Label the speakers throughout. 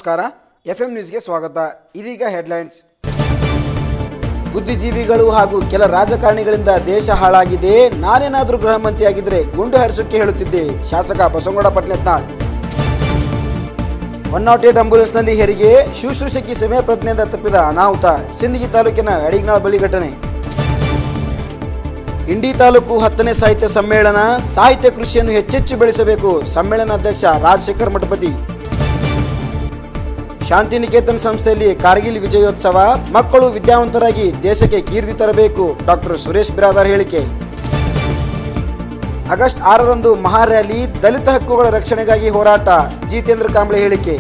Speaker 1: ನಮಸ್ಕಾರ ಎಫ್ಎಂ ನ್ಯೂಸ್ಗೆ ಸ್ವಾಗತ ಇದೀಗ ಹೆಡ್ಲೈನ್ಸ್ ಬುದ್ಧಿಜೀವಿಗಳು ಹಾಗೂ ಕೆಲ ರಾಜಕಾರಣಿಗಳಿಂದ ದೇಶ ಹಾಳಾಗಿದೆ ನಾನೇನಾದರೂ ಗೃಹ ಮಂತ್ರಿಯಾಗಿದ್ದರೆ ಗುಂಡು ಹರಿಸೋಕೆ ಹೇಳುತ್ತಿದ್ದೆ ಶಾಸಕ Basanagouda Patil Yatnal one nought eight ಆಂಬ್ಯುಲೆನ್ಸ್ನಲ್ಲಿ ಹೆರಿಗೆ ಶುಶ್ರೂಷಕಿ ಸಮಯ ಪ್ರಜ್ಞೆಯಿಂದ ತಪ್ಪಿದ ಅನಾಹುತ ಸಿಂದಗಿ ತಾಲೂಕಿನ ಅಡಿಗ್ನಾಳ್ ಬಳಿ ಘಟನೆ ಇಂಡಿ ತಾಲೂಕು ಹತ್ತನೇ ಸಾಹಿತ್ಯ ಸಮ್ಮೇಳನ ಸಾಹಿತ್ಯ ಕೃಷಿಯನ್ನು ಹೆಚ್ಚೆಚ್ಚು ಬೆಳೆಸಬೇಕು ಸಮ್ಮೇಳನಾಧ್ಯಕ್ಷ ರಾಜಶೇಖರ್ ಮಠಪತಿ ಶಾಂತಿನಿಕೇತನ್ ಸಂಸ್ಥೆಯಲ್ಲಿ ಕಾರ್ಗಿಲ್ ವಿಜಯೋತ್ಸವ ಮಕ್ಕಳು ವಿದ್ಯಾವಂತರಾಗಿ ದೇಶಕ್ಕೆ ಕೀರ್ತಿ ತರಬೇಕು ಡಾಕ್ಟರ್ ಸುರೇಶ್ ಬಿರಾದಾರ್ ಹೇಳಿಕೆ ಆಗಸ್ಟ್ ಆರರಂದು ಮಹಾರ್ಯಾಲಿ ದಲಿತ ಹಕ್ಕುಗಳ ರಕ್ಷಣೆಗಾಗಿ ಹೋರಾಟ ಜಿತೇಂದ್ರ ಕಾಂಬ್ಳೆ ಹೇಳಿಕೆ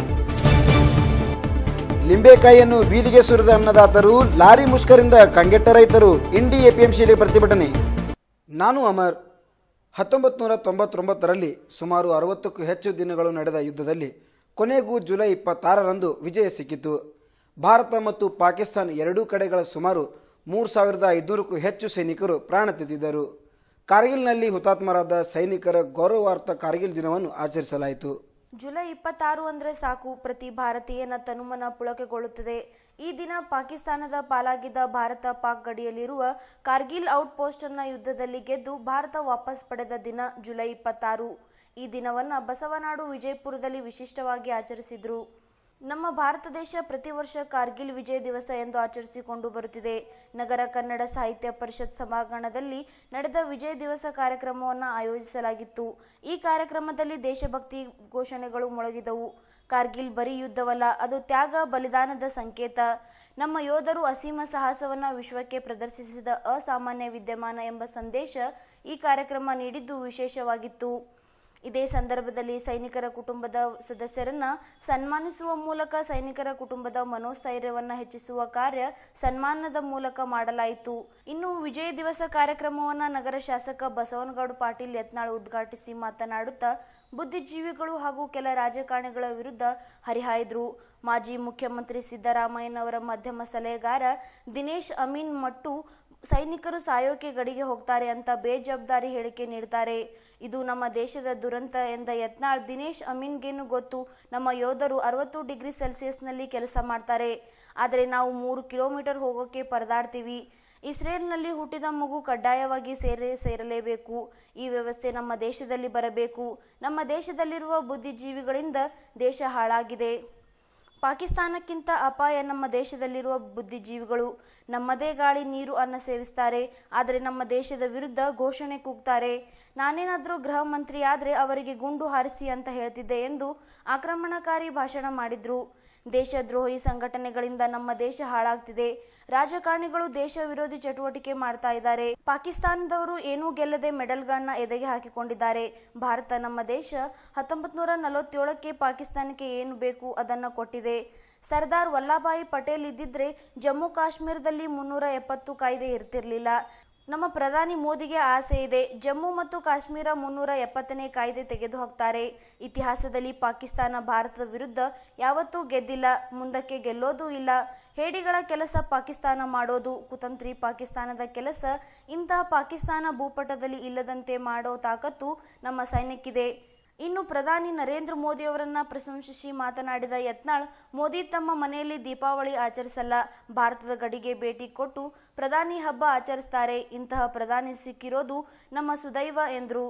Speaker 1: ಲಿಂಬೆಕಾಯಿಯನ್ನು ಬೀದಿಗೆ ಸುರಿದ ಅನ್ನದಾತರು ಲಾರಿ ಮುಷ್ಕರಿಂದ ಕಂಗೆಟ್ಟ ರೈತರು ಇಂಡಿ ಎಪಿಎಂಸಿಯಲ್ಲಿ ಪ್ರತಿಭಟನೆ ನಾನು ಅಮರ್ ಹತ್ತೊಂಬತ್ತು ನೂರ ತೊಂಬತ್ತೊಂಬತ್ತರಲ್ಲಿ ಸುಮಾರು ಅರವತ್ತಕ್ಕೂ ಹೆಚ್ಚು ದಿನಗಳು ನಡೆದ ಯುದ್ಧದಲ್ಲಿ ಕೊನೆಗೂ ಜುಲೈ ಇಪ್ಪತ್ತಾರರಂದು ವಿಜಯ ಸಿಕ್ಕಿತು ಭಾರತ ಮತ್ತು ಪಾಕಿಸ್ತಾನ ಎರಡೂ ಕಡೆಗಳ ಸುಮಾರು ಮೂರು ಸಾವಿರದ ಐದುನೂರಕ್ಕೂ ಹೆಚ್ಚು ಸೈನಿಕರು ಪ್ರಾಣ ತೆಗೆದಿದ್ದರು ಕಾರ್ಗಿಲ್ನಲ್ಲಿ ಹುತಾತ್ಮರಾದ ಸೈನಿಕರ ಗೌರವಾರ್ಥ ಕಾರ್ಗಿಲ್ ದಿನವನ್ನು ಆಚರಿಸಲಾಯಿತು
Speaker 2: ಜುಲೈ ಇಪ್ಪತ್ತಾರು ಅಂದ್ರೆ ಸಾಕು ಪ್ರತಿ ಭಾರತೀಯನ ತನುಮನ ಪುಳಕೆಗೊಳ್ಳುತ್ತದೆ ಈ ದಿನ ಪಾಕಿಸ್ತಾನದ ಪಾಲಾಗಿದ್ದ ಭಾರತ ಪಾಕ್ ಗಡಿಯಲ್ಲಿರುವ ಕಾರ್ಗಿಲ್ ಔಟ್ ಪೋಸ್ಟ್ ಅನ್ನ ಯುದ್ಧದಲ್ಲಿ ಗೆದ್ದು ಭಾರತ ವಾಪಸ್ ಪಡೆದ ದಿನ ಜುಲೈ ಇಪ್ಪತ್ತಾರು ಈ ದಿನವನ್ನ ಬಸವನಾಡು ವಿಜಯಪುರದಲ್ಲಿ ವಿಶಿಷ್ಟವಾಗಿ ಆಚರಿಸಿದ್ರು ನಮ್ಮ ಭಾರತ ದೇಶ ಪ್ರತಿ ವರ್ಷ ಕಾರ್ಗಿಲ್ ವಿಜಯ ದಿವಸ ಎಂದು ಆಚರಿಸಿಕೊಂಡು ಬರುತ್ತಿದೆ ನಗರ ಕನ್ನಡ ಸಾಹಿತ್ಯ ಪರಿಷತ್ ಸಭಾಂಗಣದಲ್ಲಿ ನಡೆದ ವಿಜಯ ದಿವಸ ಕಾರ್ಯಕ್ರಮವನ್ನು ಆಯೋಜಿಸಲಾಗಿತ್ತು ಈ ಕಾರ್ಯಕ್ರಮದಲ್ಲಿ ದೇಶಭಕ್ತಿ ಘೋಷಣೆಗಳು ಮೊಳಗಿದವು ಕಾರ್ಗಿಲ್ ಬರೀ ಯುದ್ಧವಲ್ಲ ಅದು ತ್ಯಾಗ ಬಲಿದಾನದ ಸಂಕೇತ ನಮ್ಮ ಯೋಧರು ಅಸೀಮ ಸಾಹಸವನ್ನ ವಿಶ್ವಕ್ಕೆ ಪ್ರದರ್ಶಿಸಿದ ಅಸಾಮಾನ್ಯ ವಿದ್ಯಮಾನ ಎಂಬ ಸಂದೇಶ ಈ ಕಾರ್ಯಕ್ರಮ ನೀಡಿದ್ದು ವಿಶೇಷವಾಗಿತ್ತು ಇದೇ ಸಂದರ್ಭದಲ್ಲಿ ಸೈನಿಕರ ಕುಟುಂಬದ ಸದಸ್ಯರನ್ನ ಸನ್ಮಾನಿಸುವ ಮೂಲಕ ಸೈನಿಕರ ಕುಟುಂಬದ ಮನೋಸ್ಥೈರ್ಯವನ್ನ ಹೆಚ್ಚಿಸುವ ಕಾರ್ಯ ಸನ್ಮಾನದ ಮೂಲಕ ಮಾಡಲಾಯಿತು ಇನ್ನು ವಿಜಯ ದಿವಸ ಕಾರ್ಯಕ್ರಮವನ್ನ ನಗರ ಶಾಸಕ ಬಸವನಗೌಡ ಪಾಟೀಲ್ ಯತ್ನಾಳ್ ಉದ್ಘಾಟಿಸಿ ಮಾತನಾಡುತ್ತಾ ಬುದ್ಧಿಜೀವಿಗಳು ಹಾಗೂ ಕೆಲ ರಾಜಕಾರಣಿಗಳ ವಿರುದ್ಧ ಹರಿಹಾಯ್ದ್ರು ಮಾಜಿ ಮುಖ್ಯಮಂತ್ರಿ ಸಿದ್ದರಾಮಯ್ಯನವರ ಮಧ್ಯಮ ಸಲಹೆಗಾರ ದಿನೇಶ್ ಅಮೀನ್ ಮಟ್ಟು ಸೈನಿಕರು ಸಾಯೋಕೆ ಗಡಿಗೆ ಹೋಗ್ತಾರೆ ಅಂತ ಬೇಜವಾಬ್ದಾರಿ ಹೇಳಿಕೆ ನೀಡ್ತಾರೆ ಇದು ನಮ್ಮ ದೇಶದ ದುರಂತ ಎಂದ ಯತ್ನಾಳ್ ದಿನೇಶ್ ಅಮೀನ್ಗೇನು ಗೊತ್ತು ನಮ್ಮ ಯೋಧರು ಅರವತ್ತು ಡಿಗ್ರಿ ಸೆಲ್ಸಿಯಸ್ನಲ್ಲಿ ಕೆಲಸ ಮಾಡ್ತಾರೆ ಆದರೆ ನಾವು ಮೂರು ಕಿಲೋಮೀಟರ್ ಹೋಗೋಕೆ ಪರದಾಡ್ತೀವಿ ಇಸ್ರೇಲ್ನಲ್ಲಿ ಹುಟ್ಟಿದ ಮಗು ಕಡ್ಡಾಯವಾಗಿ ಸೇರೇ ಸೇರಲೇಬೇಕು ಈ ವ್ಯವಸ್ಥೆ ನಮ್ಮ ದೇಶದಲ್ಲಿ ಬರಬೇಕು ನಮ್ಮ ದೇಶದಲ್ಲಿರುವ ಬುದ್ಧಿಜೀವಿಗಳಿಂದ ದೇಶ ಹಾಳಾಗಿದೆ ಪಾಕಿಸ್ತಾನಕ್ಕಿಂತ ಅಪಾಯ ನಮ್ಮ ದೇಶದಲ್ಲಿರುವ ಬುದ್ಧಿಜೀವಿಗಳು ನಮ್ಮದೇ ಗಾಳಿ ನೀರು ಅನ್ನ ಸೇವಿಸ್ತಾರೆ ಆದರೆ ನಮ್ಮ ದೇಶದ ವಿರುದ್ಧ ಘೋಷಣೆ ಕೂಗ್ತಾರೆ ನಾನೇನಾದರೂ ಗೃಹ ಮಂತ್ರಿ ಆದ್ರೆ ಅವರಿಗೆ ಗುಂಡು ಹಾರಿಸಿ ಅಂತ ಹೇಳ್ತಿದ್ದೆ ಎಂದು ಆಕ್ರಮಣಕಾರಿ ಭಾಷಣ ಮಾಡಿದ್ರು ದೇಶದ್ರೋಹಿ ಸಂಘಟನೆಗಳಿಂದ ನಮ್ಮ ದೇಶ ಹಾಳಾಗ್ತಿದೆ ರಾಜಕಾರಣಿಗಳು ದೇಶ ವಿರೋಧಿ ಚಟುವಟಿಕೆ ಮಾಡ್ತಾ ಇದ್ದಾರೆ ಪಾಕಿಸ್ತಾನದವರು ಏನೂ ಗೆಲ್ಲದೆ ಮೆಡಲ್ಗಳನ್ನ ಎದೆಗೆ ಹಾಕಿಕೊಂಡಿದ್ದಾರೆ ಭಾರತ ನಮ್ಮ ದೇಶ ಹತ್ತೊಂಬತ್ ನೂರ ನಲವತ್ತೇಳಕ್ಕೆ ಪಾಕಿಸ್ತಾನಕ್ಕೆ ಏನು ಬೇಕು ಅದನ್ನ ಕೊಟ್ಟಿದೆ ಸರ್ದಾರ್ ವಲ್ಲಭಾಯಿ ಪಟೇಲ್ ಇದ್ದಿದ್ರೆ ಜಮ್ಮು ಕಾಶ್ಮೀರದಲ್ಲಿ ಮುನ್ನೂರ ಎಪ್ಪತ್ತು ಕಾಯ್ದೆ ಇರ್ತಿರ್ಲಿಲ್ಲ ನಮ್ಮ ಪ್ರಧಾನಿ ಮೋದಿಗೆ ಆಸೆ ಇದೆ ಜಮ್ಮು ಮತ್ತು ಕಾಶ್ಮೀರ ಮುನ್ನೂರ ಎಪ್ಪತ್ತನೇ ಕಾಯ್ದೆ ತೆಗೆದು ಹಾಕ್ತಾರೆ ಇತಿಹಾಸದಲ್ಲಿ ಪಾಕಿಸ್ತಾನ ಭಾರತದ ವಿರುದ್ಧ ಯಾವತ್ತೂ ಗೆದ್ದಿಲ್ಲ ಮುಂದಕ್ಕೆ ಗೆಲ್ಲೋದೂ ಇಲ್ಲ ಹೇಡಿಗಳ ಕೆಲಸ ಪಾಕಿಸ್ತಾನ ಮಾಡೋದು ಕುತಂತ್ರಿ ಪಾಕಿಸ್ತಾನದ ಕೆಲಸ ಇಂತಹ ಪಾಕಿಸ್ತಾನ ಭೂಪಟದಲ್ಲಿ ಇಲ್ಲದಂತೆ ಮಾಡೋ ತಾಕತ್ತು ನಮ್ಮ ಸೈನ್ಯಕ್ಕಿದೆ ಇನ್ನು ಪ್ರಧಾನಿ ನರೇಂದ್ರ ಮೋದಿ ಅವರನ್ನ ಪ್ರಶಂಸಿಸಿ ಮಾತನಾಡಿದ ಯತ್ನಾಳ್ ಮೋದಿ ತಮ್ಮ ಮನೆಯಲ್ಲಿ ದೀಪಾವಳಿ ಆಚರಿಸಲ್ಲ ಭಾರತದ ಗಡಿಗೆ ಭೇಟಿ ಕೊಟ್ಟು ಪ್ರಧಾನಿ ಹಬ್ಬ ಆಚರಿಸ್ತಾರೆ ಇಂತಹ ಪ್ರಧಾನಿ ಸಿಕ್ಕಿರೋದು ನಮ್ಮ ಸುದೈವ ಎಂದರು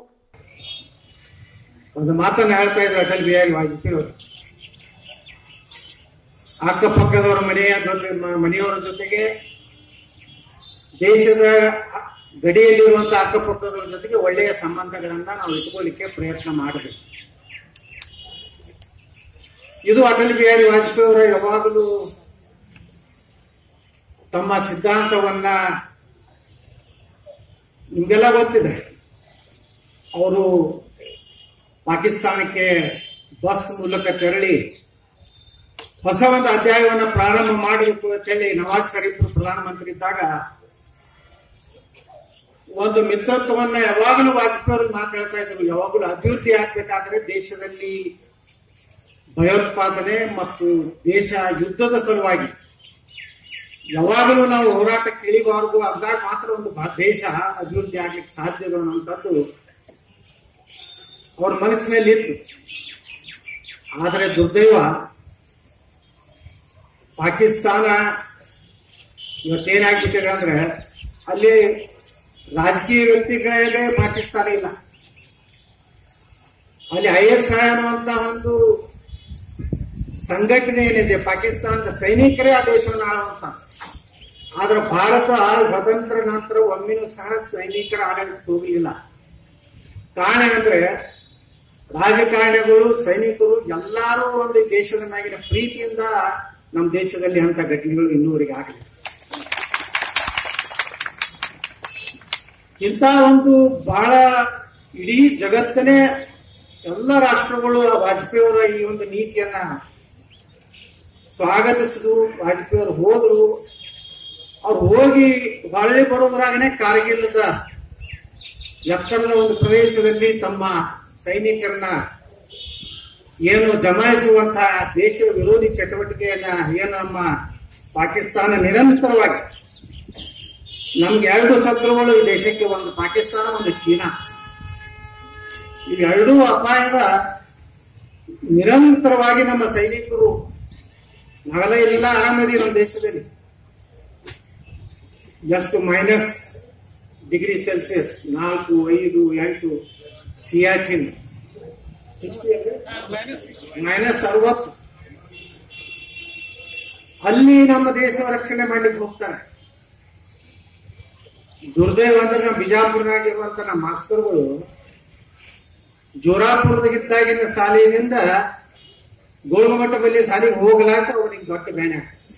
Speaker 3: ಒಂದು ಮಾತನ್ನ ಹೇಳ್ತಾ ಇದ್ರು ಅಟಲ್ ಬಿಹಾರಿ ವಾಜಪೇಯಿ ಅವರು ಅಕ್ಕಪಕ್ಕದವರ ಮನೆಯ ಜೊತೆ ಮ- ಮನೆಯವರ ಜೊತೆಗೆ ದೇಶದ ಗಡಿಯಲ್ಲಿರುವಂತಹ ಅಕ್ಕಪಕ್ಕದವರ ಜೊತೆಗೆ ಒಳ್ಳೆಯ ಸಂಬಂಧಗಳನ್ನ ನಾವು ಇಟ್ಕೊಳ್ಳಿಕ್ಕೆ ಪ್ರಯತ್ನ ಮಾಡಬೇಕು ಇದು ಅಟಲ್ ಬಿಹಾರಿ ವಾಜಪೇಯಿ ಅವರ ಯಾವಾಗಲೂ ತಮ್ಮ ಸಿದ್ಧಾಂತವನ್ನ ನಿಮ್ಗೆಲ್ಲ ಗೊತ್ತಿದೆ ಅವರು ಪಾಕಿಸ್ತಾನಕ್ಕೆ ಬಸ್ ಮೂಲಕ ತೆರಳಿ ಹೊಸ ಒಂದು ಅಧ್ಯಾಯವನ್ನು ಪ್ರಾರಂಭ ಮಾಡಬೇಕು ಅಂತ ಹೇಳಿ ನವಾಜ್ ಶರೀಫ್ ಪ್ರಧಾನಮಂತ್ರಿ ಇದ್ದಾಗ ಒಂದು ಮಿತ್ರತ್ವವನ್ನ ಯಾವಾಗಲೂ ವಾಜಪೇಯಿ ಅವರು ಮಾತಾಡ್ತಾ ಇದ್ರು ಯಾವಾಗಲೂ ಅಭಿವೃದ್ಧಿ ಆಗ್ಬೇಕಾದ್ರೆ ದೇಶದಲ್ಲಿ ಭಯೋತ್ಪಾದನೆ ಮತ್ತು ದೇಶ ಯುದ್ಧದ ಸಲುವಾಗಿ ಯಾವಾಗಲೂ ನಾವು ಹೋರಾಟಕ್ಕೆ ಇಳಿಬಾರದು ಅಂದಾಗ ಮಾತ್ರ ಒಂದು ಭಾ- ದೇಶ ಅಭಿವೃದ್ಧಿ ಆಗ್ಲಿಕ್ಕೆ ಸಾಧ್ಯದ ಅನ್ನುವಂಥದ್ದು ಅವ್ರ ಮನಸ್ಸಿನಲ್ಲಿ ಇತ್ತು ಆದರೆ ದುರ್ದೈವ ಪಾಕಿಸ್ತಾನ ಇವತ್ತೇನಾಗ್ಬಿಟ್ಟಿದೆ ಅಂದ್ರೆ ಅಲ್ಲಿ ರಾಜಕೀಯ ವ್ಯಕ್ತಿಗಳಿಗೆ ಪಾಕಿಸ್ತಾನ ಇಲ್ಲ ಅಲ್ಲಿ ಐ ಎಸ್ ಐ ಅನ್ನುವಂತ ಒಂದು ಸಂಘಟನೆ ಏನಿದೆ ಪಾಕಿಸ್ತಾನದ ಸೈನಿಕರೇ ಆ ದೇಶವನ್ನು ಆಳುವಂತ ಆದ್ರೆ ಭಾರತ ಸ್ವತಂತ್ರ ನಂತರ ಒಮ್ಮೆನೂ ಸಹ ಸೈನಿಕರ ಆಡಳಿತ ಹೋಗಲಿಲ್ಲ ಕಾರಣ ಅಂದ್ರೆ ರಾಜಕಾರಣಿಗಳು ಸೈನಿಕರು ಎಲ್ಲಾರು ಒಂದು ದೇಶದ ಮ್ಯಾಗಿನ ಪ್ರೀತಿಯಿಂದ ನಮ್ಮ ದೇಶದಲ್ಲಿ ಅಂತ ಘಟನೆಗಳು ಇನ್ನೂವರೆಗೆ ಆಗಲಿ ಇಂಥ ಒಂದು ಬಹಳ ಇಡೀ ಜಗತ್ತನೇ ಎಲ್ಲ ರಾಷ್ಟ್ರಗಳು ಆ ವಾಜಪೇಯಿ ಅವರ ಈ ಒಂದು ನೀತಿಯನ್ನ ಸ್ವಾಗತಿಸಿದ್ರು ವಾಜಪೇಯಿ ಅವರು ಹೋದ್ರು ಅವ್ರು ಹೋಗಿ ಹೊಳ್ಳಿ ಬರೋದ್ರಾಗನೆ ಕಾರ್ಗಿಲ್ದ ಎತ್ತರದ ಒಂದು ಪ್ರದೇಶದಲ್ಲಿ ತಮ್ಮ ಸೈನಿಕರನ್ನ ಏನು ಜಮಾಯಿಸುವಂತಹ ದೇಶದ ವಿರೋಧಿ ಚಟುವಟಿಕೆಯನ್ನ ಏನು ನಮ್ಮ ಪಾಕಿಸ್ತಾನ ನಿರಂತರವಾಗಿ ನಮ್ಗೆ ಎರಡು ಶತ್ರುಗಳು ಈ ದೇಶಕ್ಕೆ ಒಂದು ಪಾಕಿಸ್ತಾನ ಒಂದು ಚೀನಾ ಇವೆರಡೂ ಅಪಾಯದ ನಿರಂತರವಾಗಿ ನಮ್ಮ ಸೈನಿಕರು ನಾವೆಲ್ಲ ಇಲ್ಲೆಲ್ಲ ಆರಾಮದಿ ನಮ್ಮ ದೇಶದಲ್ಲಿ ಎಷ್ಟು ಮೈನಸ್ ಡಿಗ್ರಿ ಸೆಲ್ಸಿಯಸ್ ನಾಲ್ಕು ಐದು ಎಂಟು ಸಿಯಾಚಿನ್ ಮೈನಸ್ ಅರವತ್ತು ಅಲ್ಲಿ ನಮ್ಮ ದೇಶ ರಕ್ಷಣೆ ಮಾಡ್ಲಿಕ್ಕೆ ಹೋಗ್ತಾರೆ ದುರ್ದೈವ ಅಂದ್ರೆ ನಮ್ಮ ಬಿಜಾಪುರನಾಗಿರುವಂತ ನಮ್ಮ ಮಾಸ್ತರ್ಗಳು ಜೋರಾಪುರದಾಗಿದ್ದಾಗಿನ ಸಾಲಿನಿಂದ ಗೋಳಮಟ್ಟ ಬಲ್ಲಿ ಸಾಲಿಗೆ ಹೋಗ್ಲಾಕ ಅವ್ರಿಗೆ ದೊಡ್ಡ ಬ್ಯಾನೆ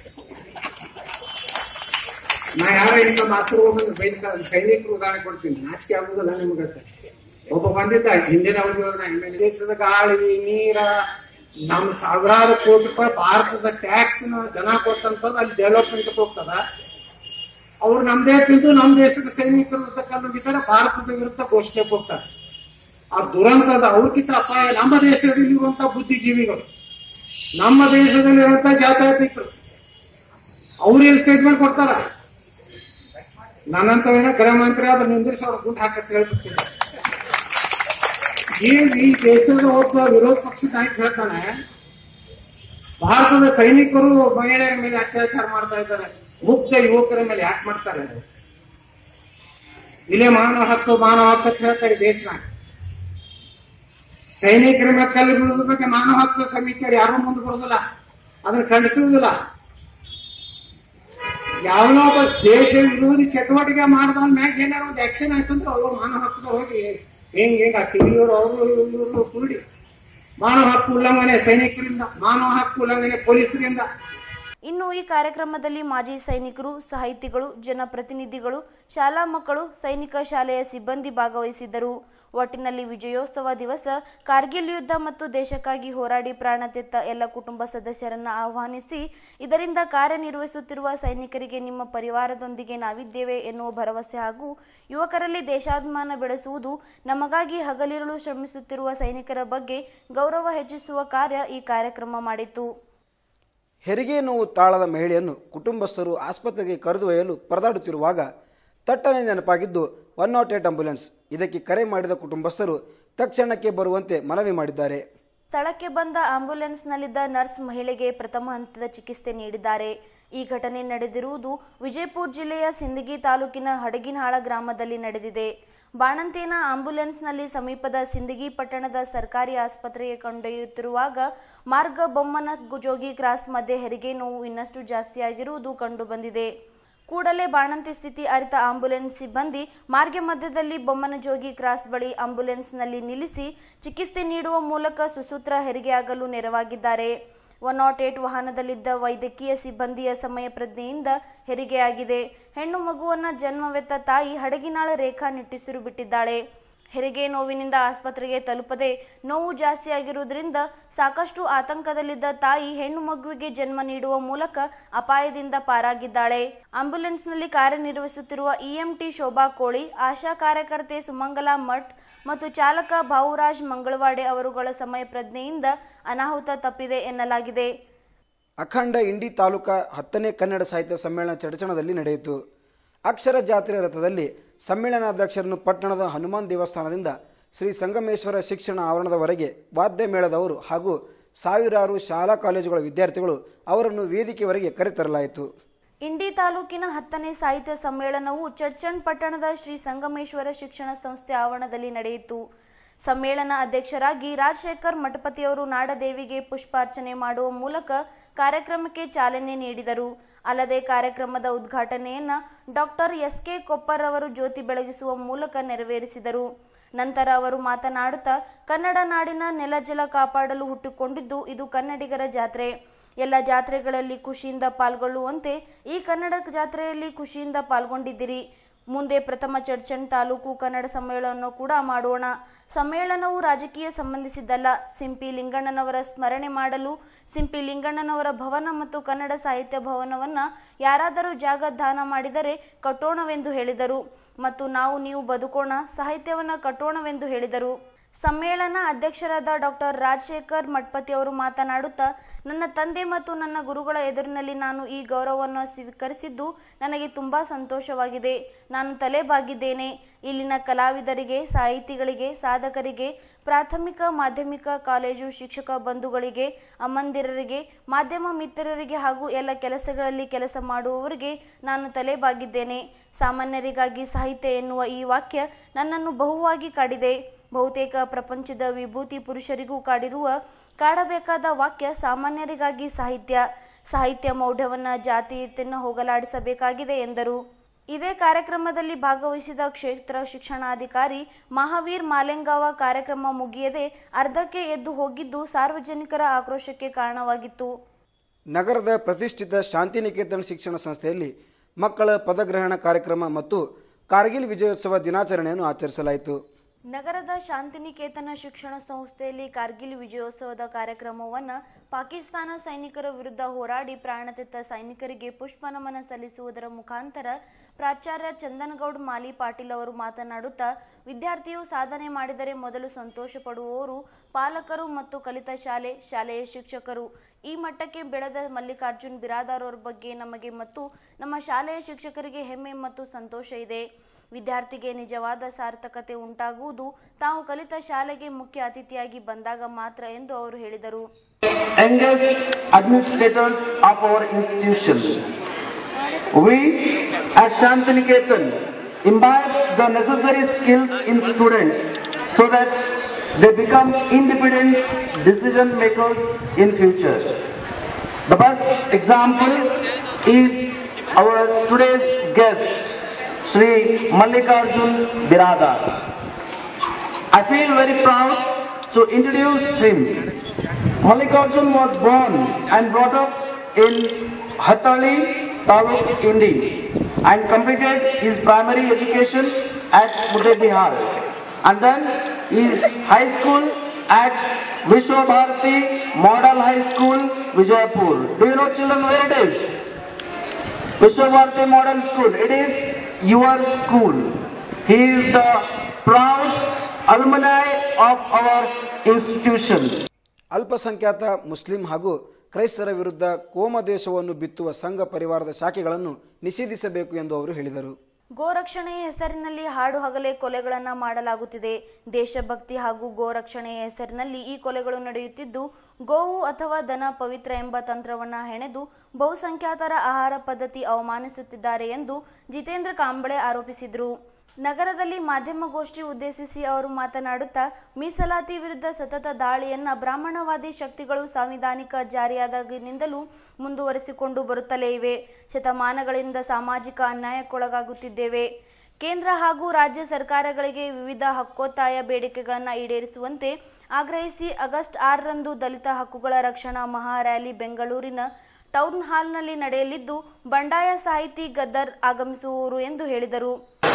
Speaker 3: ನಾ ಯಾರ ಇಂಥ ಮಾಸ್ತರ್ಗಳು ಬೈದ ಸೈನಿಕರು ಉದಾಹರಣೆ ಕೊಡ್ತೀನಿ ನಾಚಿಕೆ ಆಗುದಿಲ್ಲ ನಿಮ್ಗೆ ಒಬ್ಬ ಬಂದಿದ್ದ ಹಿಂದಿನ ಅವಧಿಯೊಳಗ ದೇಶದ ಗಾಳಿ ನೀರ ನಮ್ಮ ಸಾವಿರಾರು ಕೋಟಿ ರೂಪಾಯಿ ಭಾರತದ ಟ್ಯಾಕ್ಸ್ ಜನ ಕೊಟ್ಟಂತದ್ದು ಅಲ್ಲಿ ಡೆವಲಪ್ಮೆಂಟ್ ಹೋಗ್ತದ ಅವ್ರು ನಮ್ದೇ ತಿಂದು ನಮ್ಮ ದೇಶದ ಸೈನಿಕರು ಇರ್ತಕ್ಕಂಥ ವಿಚಾರ ಭಾರತದ ವಿರುದ್ಧ ಘೋಷಣೆ ಕೊಡ್ತಾರೆ ಆ ದುರಂತದ ಅವ್ರಿಗಿಂತ ಅಪಾಯ ನಮ್ಮ ದೇಶದಲ್ಲಿರುವಂತ ಬುದ್ಧಿಜೀವಿಗಳು ನಮ್ಮ ದೇಶದಲ್ಲಿರುವಂತ ಜಾತ್ಯತೀತರು ಅವ್ರೇನ್ ಸ್ಟೇಟ್ಮೆಂಟ್ ಕೊಡ್ತಾರ ನನ್ನಂತವೇನ ಗೃಹ ಮಂತ್ರಿ ಆದ್ರೆ ನಿಂದ್ರಿಸಿ ಅವ್ರ ಗುಂಡು ಹಾಕತ್ ಹೇಳ್ಬಿಡ್ತೀನಿ ಏನ್ ಈ ದೇಶದ ಒಬ್ಬ ವಿರೋಧ ಪಕ್ಷದ ನಾಯಕ ಹೇಳ್ತಾನೆ ಭಾರತದ ಸೈನಿಕರು ಮಹಿಳೆಯರ ಮೇಲೆ ಅತ್ಯಾಚಾರ ಮಾಡ್ತಾ ಇದ್ದಾರೆ ಮುಕ್ತ ಯುವಕರ ಮೇಲೆ ಯಾಕೆ ಮಾಡ್ತಾರೆ ಇಲ್ಲೇ ಮಾನವ ಹಕ್ಕು ಮಾನವ ಹಕ್ಕು ಅಂತ ಹೇಳ್ತಾರೆ ದೇಶನಾಗ ಸೈನಿಕರ ಮೇಲೆ ಕಲ್ಲು ಬೀಳೋದ್ರ ಬಗ್ಗೆ ಮಾನವ ಹಕ್ಕು ಸಮೀಕ್ಷೆ ಯಾರು ಮುಂದೆ ಬರೋದಿಲ್ಲ ಅದನ್ನ ಖಂಡಿಸುವುದಿಲ್ಲ ಯಾವನೋ ಒಬ್ಬ ದೇಶ ವಿರೋಧಿ ಚಟುವಟಿಕೆ ಮಾಡಿದ ಮ್ಯಾಗ ಏನಾರ ಒಂದು ಆಕ್ಷನ್ ಆಯ್ತು ಅಂದ್ರೆ ಅವ್ರು ಮಾನವ ಹಕ್ಕದ ಹೋಗಿ ಹೆಂಗ್ ಹೆಂಗ್ ಆ ಟಿವಿಯವರು ಅವರು ಇವರು ಕೂಡಿ ಮಾನವ ಹಕ್ಕು ಉಲ್ಲಂಘನೆ ಸೈನಿಕರಿಂದ ಮಾನವ ಹಕ್ಕು ಉಲ್ಲಂಘನೆ ಪೊಲೀಸರಿಂದ
Speaker 2: ಇನ್ನು ಈ ಕಾರ್ಯಕ್ರಮದಲ್ಲಿ ಮಾಜಿ ಸೈನಿಕರು ಸಾಹಿತಿಗಳು ಜನಪ್ರತಿನಿಧಿಗಳು ಶಾಲಾ ಮಕ್ಕಳು ಸೈನಿಕ ಶಾಲೆಯ ಸಿಬ್ಬಂದಿ ಭಾಗವಹಿಸಿದ್ದರು ಒಟ್ಟಿನಲ್ಲಿ ವಿಜಯೋತ್ಸವ ದಿವಸ ಕಾರ್ಗಿಲ್ ಯುದ್ಧ ಮತ್ತು ದೇಶಕ್ಕಾಗಿ ಹೋರಾಡಿ ಪ್ರಾಣ ತೆತ್ತ ಎಲ್ಲ ಕುಟುಂಬ ಸದಸ್ಯರನ್ನ ಆಹ್ವಾನಿಸಿ ಇದರಿಂದ ಕಾರ್ಯನಿರ್ವಹಿಸುತ್ತಿರುವ ಸೈನಿಕರಿಗೆ ನಿಮ್ಮ ಪರಿವಾರದೊಂದಿಗೆ ನಾವಿದ್ದೇವೆ ಎನ್ನುವ ಭರವಸೆ ಹಾಗೂ ಯುವಕರಲ್ಲಿ ದೇಶಾಭಿಮಾನ ಬೆಳೆಸುವುದು ನಮಗಾಗಿ ಹಗಲಿರುಳು ಶ್ರಮಿಸುತ್ತಿರುವ ಸೈನಿಕರ ಬಗ್ಗೆ ಗೌರವ ಹೆಚ್ಚಿಸುವ ಕಾರ್ಯ ಈ ಕಾರ್ಯಕ್ರಮ ಮಾಡಿತು
Speaker 1: ಹೆರಿಗೆ ನೋವು ತಾಳದ ಮಹಿಳೆಯನ್ನು ಕುಟುಂಬಸ್ಥರು ಆಸ್ಪತ್ರೆಗೆ ಕರೆದೊಯ್ಯಲು ಪರದಾಡುತ್ತಿರುವಾಗ ತಟ್ಟನೆ ನೆನಪಾಗಿದ್ದು ಒನ್ ನಾಟ್ ಏಟ್ ಆಂಬ್ಯುಲೆನ್ಸ್ ಇದಕ್ಕೆ ಕರೆ ಮಾಡಿದ ಕುಟುಂಬಸ್ಥರು ತಕ್ಷಣಕ್ಕೆ ಬರುವಂತೆ ಮನವಿ ಮಾಡಿದ್ದಾರೆ
Speaker 2: ಸ್ಥಳಕ್ಕೆ ಬಂದ ಆಂಬ್ಯುಲೆನ್ಸ್ನಲ್ಲಿದ್ದ ನರ್ಸ್ ಮಹಿಳೆಗೆ ಪ್ರಥಮ ಹಂತದ ಚಿಕಿತ್ಸೆ ನೀಡಿದ್ದಾರೆ ಈ ಘಟನೆ ನಡೆದಿರುವುದು ವಿಜಯಪುರ ಜಿಲ್ಲೆಯ ಸಿಂದಗಿ ತಾಲೂಕಿನ ಹಡಗಿನಹಾಳ ಗ್ರಾಮದಲ್ಲಿ ನಡೆದಿದೆ ಬಾಣಂತಿಯನ ಆಂಬ್ಯುಲೆನ್ಸ್ನಲ್ಲಿ ಸಮೀಪದ ಸಿಂದಗಿ ಪಟ್ಟಣದ ಸರ್ಕಾರಿ ಆಸ್ಪತ್ರೆಗೆ ಕೊಂಡೊಯ್ಯುತ್ತಿರುವಾಗ ಮಾರ್ಗ ಬೊಮ್ಮನ ಜೋಗಿ ಕ್ರಾಸ್ ಮಧ್ಯೆ ಹೆರಿಗೆ ನೋವು ಇನ್ನಷ್ಟು ಜಾಸ್ತಿಯಾಗಿರುವುದು ಕಂಡುಬಂದಿದೆ ಕೂಡಲೇ ಬಾಣಂತಿ ಸ್ಥಿತಿ ಅರಿತ ಆಂಬ್ಯುಲೆನ್ಸ್ ಸಿಬ್ಬಂದಿ ಮಾರ್ಗ ಮಧ್ಯದಲ್ಲಿ ಬೊಮ್ಮನಜೋಗಿ ಕ್ರಾಸ್ ಬಳಿ ಆಂಬ್ಯುಲೆನ್ಸ್ನಲ್ಲಿ ನಿಲ್ಲಿಸಿ ಚಿಕಿತ್ಸೆ ನೀಡುವ ಮೂಲಕ ಸುಸೂತ್ರ ಹೆರಿಗೆಯಾಗಲು ನೆರವಾಗಿದ್ದಾರೆ ಒನ್ ನಾಟ್ ಏಟ್ ವಾಹನದಲ್ಲಿದ್ದ ವೈದ್ಯಕೀಯ ಸಿಬ್ಬಂದಿಯ ಸಮಯ ಪ್ರಜ್ಞೆಯಿಂದ ಹೆರಿಗೆಯಾಗಿದೆ ಹೆಣ್ಣು ಮಗುವನ್ನ ಜನ್ಮವೆತ್ತ ತಾಯಿ ಹಡಗಿನಾಳ ರೇಖಾ ನಿಟ್ಟುಸಿರು ಬಿಟ್ಟಿದ್ದಾಳೆ ಹೆರಿಗೆ ನೋವಿನಿಂದ ಆಸ್ಪತ್ರೆಗೆ ತಲುಪದೆ ನೋವು ಜಾಸ್ತಿಯಾಗಿರುವುದರಿಂದ ಸಾಕಷ್ಟು ಆತಂಕದಲ್ಲಿದ್ದ ತಾಯಿ ಹೆಣ್ಣು ಮಗುವಿಗೆ ಜನ್ಮ ನೀಡುವ ಮೂಲಕ ಅಪಾಯದಿಂದ ಪಾರಾಗಿದ್ದಾಳೆ ಆಂಬ್ಯುಲೆನ್ಸ್ನಲ್ಲಿ ಕಾರ್ಯನಿರ್ವಹಿಸುತ್ತಿರುವ ಇಎಂಟಿ ಶೋಭಾ ಕೋಳಿ ಆಶಾ ಕಾರ್ಯಕರ್ತೆ ಸುಮಂಗಲಾ ಮಠ್ ಮತ್ತು ಚಾಲಕ ಭಾವುರಾಜ್ ಮಂಗಳವಾಡೆ ಅವರುಗಳ ಸಮಯ ಪ್ರಜ್ಞೆಯಿಂದ ಅನಾಹುತ ತಪ್ಪಿದೆ ಎನ್ನಲಾಗಿದೆ
Speaker 1: ಅಖಂಡ ಇಂಡಿ ತಾಲೂಕಾ ಹತ್ತನೇ ಕನ್ನಡ ಸಾಹಿತ್ಯ ಸಮ್ಮೇಳನ ಚಡಚಣದಲ್ಲಿ ನಡೆಯಿತು ಅಕ್ಷರ ಜಾತ್ರೆ ರಥದಲ್ಲಿ ಸಮ್ಮೇಳನಾಧ್ಯಕ್ಷರನ್ನು ಪಟ್ಟಣದ ಹನುಮಾನ್ ದೇವಸ್ಥಾನದಿಂದ ಶ್ರೀ ಸಂಗಮೇಶ್ವರ ಶಿಕ್ಷಣ ಆವರಣದವರೆಗೆ ವಾದ್ಯ ಮೇಳದವರು ಹಾಗೂ ಸಾವಿರಾರು ಶಾಲಾ ಕಾಲೇಜುಗಳ ವಿದ್ಯಾರ್ಥಿಗಳು ಅವರನ್ನು ವೇದಿಕೆವರೆಗೆ ಕರೆತರಲಾಯಿತು
Speaker 2: ಇಂಡಿ ತಾಲೂಕಿನ ಹತ್ತನೇ ಸಾಹಿತ್ಯ ಸಮ್ಮೇಳನವು ಚರ್ಚಣ್ ಪಟ್ಟಣದ ಶ್ರೀ ಸಂಗಮೇಶ್ವರ ಶಿಕ್ಷಣ ಸಂಸ್ಥೆ ಆವರಣದಲ್ಲಿ ನಡೆಯಿತು ಸಮ್ಮೇಳನ ಅಧ್ಯಕ್ಷರಾಗಿ ರಾಜಶೇಖರ್ ಮಠಪತಿಯವರು ನಾಡದೇವಿಗೆ ಪುಷ್ಪಾರ್ಚನೆ ಮಾಡುವ ಮೂಲಕ ಕಾರ್ಯಕ್ರಮಕ್ಕೆ ಚಾಲನೆ ನೀಡಿದರು ಅಲ್ಲದೆ ಕಾರ್ಯಕ್ರಮದ ಉದ್ಘಾಟನೆಯನ್ನ ಡಾಕ್ಟರ್ ಎಸ್ ಕೆ ಕೊಪ್ಪರ್ ಅವರು ಜ್ಯೋತಿ ಬೆಳಗಿಸುವ ಮೂಲಕ ನೆರವೇರಿಸಿದರು ನಂತರ ಅವರು ಮಾತನಾಡುತ್ತಾ ಕನ್ನಡ ನಾಡಿನ ನೆಲ ಜಲ ಕಾಪಾಡಲು ಹುಟ್ಟಿಕೊಂಡಿದ್ದು ಇದು ಕನ್ನಡಿಗರ ಜಾತ್ರೆ ಎಲ್ಲ ಜಾತ್ರೆಗಳಲ್ಲಿ ಖುಷಿಯಿಂದ ಪಾಲ್ಗೊಳ್ಳುವಂತೆ ಈ ಕನ್ನಡ ಜಾತ್ರೆಯಲ್ಲಿ ಖುಷಿಯಿಂದ ಪಾಲ್ಗೊಂಡಿದ್ದೀರಿ ಮುಂದೆ ಪ್ರಥಮ ಚರ್ಚನ್ ತಾಲೂಕು ಕನ್ನಡ ಸಮ್ಮೇಳನ ಕೂಡ ಮಾಡೋಣ ಸಮ್ಮೇಳನವು ರಾಜಕೀಯ ಸಂಬಂಧಿಸಿದ್ದಲ್ಲ ಸಿಂಪಿ ಲಿಂಗಣ್ಣನವರ ಸ್ಮರಣೆ ಮಾಡಲು ಸಿಂಪಿ ಲಿಂಗಣ್ಣನವರ ಭವನ ಮತ್ತು ಕನ್ನಡ ಸಾಹಿತ್ಯ ಭವನವನ್ನ ಯಾರಾದರೂ ಜಾಗ ದಾನ ಮಾಡಿದರೆ ಕಟ್ಟೋಣವೆಂದು ಹೇಳಿದರು ಮತ್ತು ನಾವು ನೀವು ಬದುಕೋಣ ಸಾಹಿತ್ಯವನ್ನ ಕಟ್ಟೋಣವೆಂದು ಹೇಳಿದರು ಸಮ್ಮೇಳನ ಅಧ್ಯಕ್ಷರಾದ ಡಾಕ್ಟರ್ ರಾಜಶೇಖರ್ ಮಠಪತಿ ಅವರು ಮಾತನಾಡುತ್ತಾ ನನ್ನ ತಂದೆ ಮತ್ತು ನನ್ನ ಗುರುಗಳ ಎದುರಿನಲ್ಲಿ ನಾನು ಈ ಗೌರವವನ್ನು ಸ್ವೀಕರಿಸಿದ್ದು ನನಗೆ ತುಂಬಾ ಸಂತೋಷವಾಗಿದೆ ನಾನು ತಲೆಬಾಗಿದ್ದೇನೆ ಇಲ್ಲಿನ ಕಲಾವಿದರಿಗೆ ಸಾಹಿತಿಗಳಿಗೆ ಸಾಧಕರಿಗೆ ಪ್ರಾಥಮಿಕ ಮಾಧ್ಯಮಿಕ ಕಾಲೇಜು ಶಿಕ್ಷಕ ಬಂಧುಗಳಿಗೆ ಅಮ್ಮಂದಿರರಿಗೆ ಮಾಧ್ಯಮ ಮಿತ್ರರಿಗೆ ಹಾಗೂ ಎಲ್ಲ ಕೆಲಸಗಳಲ್ಲಿ ಕೆಲಸ ಮಾಡುವವರಿಗೆ ನಾನು ತಲೆಬಾಗಿದ್ದೇನೆ ಸಾಮಾನ್ಯರಿಗಾಗಿ ಸಾಹಿತ್ಯ ಎನ್ನುವ ಈ ವಾಕ್ಯ ನನ್ನನ್ನು ಬಹುವಾಗಿ ಕಾಡಿದೆ ಬಹುತೇಕ ಪ್ರಪಂಚದ ವಿಭೂತಿ ಪುರುಷರಿಗೂ ಕಾಡಿರುವ ಕಾಡಬೇಕಾದ ವಾಕ್ಯ ಸಾಮಾನ್ಯರಿಗಾಗಿ ಸಾಹಿತ್ಯ ಸಾಹಿತ್ಯ ಮೌಢ್ಯವನ್ನ ಜಾತೀಯತೆಯನ್ನು ಹೋಗಲಾಡಿಸಬೇಕಾಗಿದೆ ಎಂದರು ಇದೇ ಕಾರ್ಯಕ್ರಮದಲ್ಲಿ ಭಾಗವಹಿಸಿದ ಕ್ಷೇತ್ರ ಶಿಕ್ಷಣಾಧಿಕಾರಿ ಮಹಾವೀರ್ ಮಾಲೆಂಗಾವ ಕಾರ್ಯಕ್ರಮ ಮುಗಿಯದೆ ಅರ್ಧಕ್ಕೆ ಎದ್ದು ಹೋಗಿದ್ದು ಸಾರ್ವಜನಿಕರ ಆಕ್ರೋಶಕ್ಕೆ ಕಾರಣವಾಗಿತ್ತು
Speaker 1: ನಗರದ ಪ್ರತಿಷ್ಠಿತ ಶಾಂತಿನಿಕೇತನ ಶಿಕ್ಷಣ ಸಂಸ್ಥೆಯಲ್ಲಿ ಮಕ್ಕಳ ಪದಗ್ರಹಣ ಕಾರ್ಯಕ್ರಮ ಮತ್ತು ಕಾರ್ಗಿಲ್ ವಿಜಯೋತ್ಸವ ದಿನಾಚರಣೆಯನ್ನು ಆಚರಿಸಲಾಯಿತು
Speaker 2: ನಗರದ ಶಾಂತಿನಿಕೇತನ ಶಿಕ್ಷಣ ಸಂಸ್ಥೆಯಲ್ಲಿ ಕಾರ್ಗಿಲ್ ವಿಜಯೋತ್ಸವದ ಕಾರ್ಯಕ್ರಮವನ್ನು ಪಾಕಿಸ್ತಾನ ಸೈನಿಕರ ವಿರುದ್ಧ ಹೋರಾಡಿ ಪ್ರಾಣತೆತ್ತ ಸೈನಿಕರಿಗೆ ಪುಷ್ಪ ನಮನ ಸಲ್ಲಿಸುವುದರ ಮುಖಾಂತರ ಪ್ರಾಚಾರ್ಯ ಚಂದನಗೌಡ್ ಮಾಲಿ ಪಾಟೀಲ್ ಅವರು ಮಾತನಾಡುತ್ತಾ ವಿದ್ಯಾರ್ಥಿಯು ಸಾಧನೆ ಮಾಡಿದರೆ ಮೊದಲು ಸಂತೋಷ ಪಡುವವರು ಪಾಲಕರು ಮತ್ತು ಕಲಿತ ಶಾಲೆ ಶಾಲೆಯ ಶಿಕ್ಷಕರು ಈ ಮಟ್ಟಕ್ಕೆ ಬೆಳೆದ ಮಲ್ಲಿಕಾರ್ಜುನ್ ಬಿರಾದಾರ್ ಅವರ ಬಗ್ಗೆ ನಮಗೆ ಮತ್ತು ನಮ್ಮ ಶಾಲೆಯ ಶಿಕ್ಷಕರಿಗೆ ಹೆಮ್ಮೆ ಮತ್ತು ಸಂತೋಷ ಇದೆ ವಿದ್ಯಾರ್ಥಿಗೆ ನಿಜವಾದ ಸಾರ್ಥಕತೆ ಉಂಟಾಗುವುದು ತಾವು ಕಲಿತ ಶಾಲೆಗೆ ಮುಖ್ಯ ಅತಿಥಿಯಾಗಿ ಬಂದಾಗ ಮಾತ್ರ ಎಂದು ಅವರು ಹೇಳಿದರು
Speaker 4: youngest administrators of our institution. We at Shantiniketan imbibe the necessary skills in students so that they become independent decision makers in future. The best example is our today's guest, Sri Mallikarjun Biradar. I feel very proud to introduce him. Mallikarjun was born and brought up in Hatali, Taluk, Indi and completed his primary education at Mudde Bihar and then his high school at Vishwa Bharati Model High School, Vijayapur. Do you know children where it is? Vishwabharati Model School. It is your school. He is the proud alumni of our institution.
Speaker 1: ಅಲ್ಪಸಂಖ್ಯಾತ ಮುಸ್ಲಿಂ ಹಾಗೂ ಕ್ರೈಸ್ತರ ವಿರುದ್ಧ ಕೋಮದೇಶವನ್ನು ಬಿತ್ತುವ ಸಂಘ ಪರಿವಾರದ ಶಾಖೆಗಳನ್ನು ನಿಷೇಧಿಸಬೇಕು ಎಂದು ಅವರು ಹೇಳಿದರು
Speaker 2: ಗೋರಕ್ಷಣೆಯ ಹೆಸರಿನಲ್ಲಿ ಹಾಡು ಹಗಲೇ ಕೊಲೆಗಳನ್ನು ಮಾಡಲಾಗುತ್ತಿದೆ ದೇಶಭಕ್ತಿ ಹಾಗೂ ಗೋರಕ್ಷಣೆಯ ಹೆಸರಿನಲ್ಲಿ ಈ ಕೊಲೆಗಳು ನಡೆಯುತ್ತಿದ್ದು ಗೋವು ಅಥವಾ ದನ ಪವಿತ್ರ ಎಂಬ ತಂತ್ರವನ್ನ ಹೆಣೆದು ಬಹುಸಂಖ್ಯಾತರ ಆಹಾರ ಪದ್ಧತಿ ಅವಮಾನಿಸುತ್ತಿದ್ದಾರೆ ಎಂದು ಜಿತೇಂದ್ರ ಕಾಂಬಳೆ ಆರೋಪಿಸಿದರು ನಗರದಲ್ಲಿ ಮಾಧ್ಯಮಗೋಷ್ಠಿ ಉದ್ದೇಶಿಸಿ ಅವರು ಮಾತನಾಡುತ್ತಾ ಮೀಸಲಾತಿ ವಿರುದ್ಧ ಸತತ ದಾಳಿಯನ್ನ ಬ್ರಾಹ್ಮಣವಾದಿ ಶಕ್ತಿಗಳು ಸಾಂವಿಧಾನಿಕ ಜಾರಿಯಾದಾಗಿನಿಂದಲೂ ಮುಂದುವರಿಸಿಕೊಂಡು ಬರುತ್ತಲೇ ಇವೆ ಶತಮಾನಗಳಿಂದ ಸಾಮಾಜಿಕ ಅನ್ಯಾಯಕ್ಕೊಳಗಾಗುತ್ತಿದ್ದೇವೆ ಕೇಂದ್ರ ಹಾಗೂ ರಾಜ್ಯ ಸರ್ಕಾರಗಳಿಗೆ ವಿವಿಧ ಹಕ್ಕೊತ್ತಾಯ ಬೇಡಿಕೆಗಳನ್ನು ಈಡೇರಿಸುವಂತೆ ಆಗ್ರಹಿಸಿ ಆಗಸ್ಟ್ ಆರರಂದು ದಲಿತ ಹಕ್ಕುಗಳ ರಕ್ಷಣಾ ಮಹಾ ರ್ಯಾಲಿ ಬೆಂಗಳೂರಿನ ಟೌನ್ ಹಾಲ್ನಲ್ಲಿ ನಡೆಯಲಿದ್ದು ಬಂಡಾಯ ಸಾಹಿತಿ ಗದ್ದರ್ ಆಗಮಿಸುವರು ಎಂದು ಹೇಳಿದರು